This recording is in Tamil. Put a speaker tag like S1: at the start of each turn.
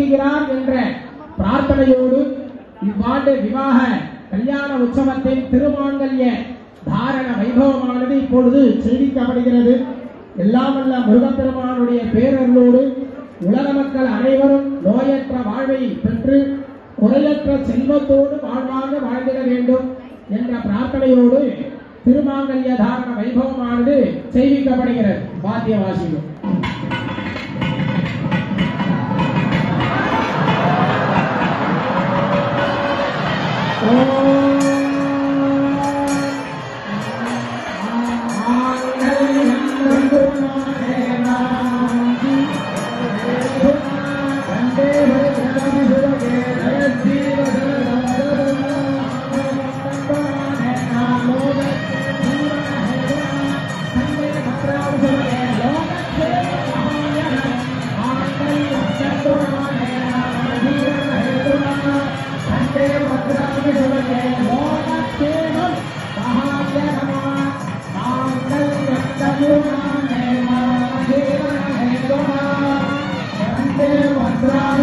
S1: விளங்குகிறார் என்ற பிரார்த்தனையோடு இவ்வாண்டு விவாக கல்யாண உற்சவத்தின் திருமாங்கல்ய தாரண வைபவமானது இப்பொழுது செய்திக்கப்படுகிறது எல்லாம் வல்ல முருகப்பெருமானுடைய பேரர்களோடு உலக மக்கள் அனைவரும் நோயற்ற வாழ்வை பெற்று குறையற்ற செல்வத்தோடு வாழ்வாங்க வாழ்ந்திட வேண்டும் என்ற பிரார்த்தனையோடு திருமாங்கல்ய தாரண வைபவமானது செய்விக்கப்படுகிறது வாத்தியவாசிகள் வந்தே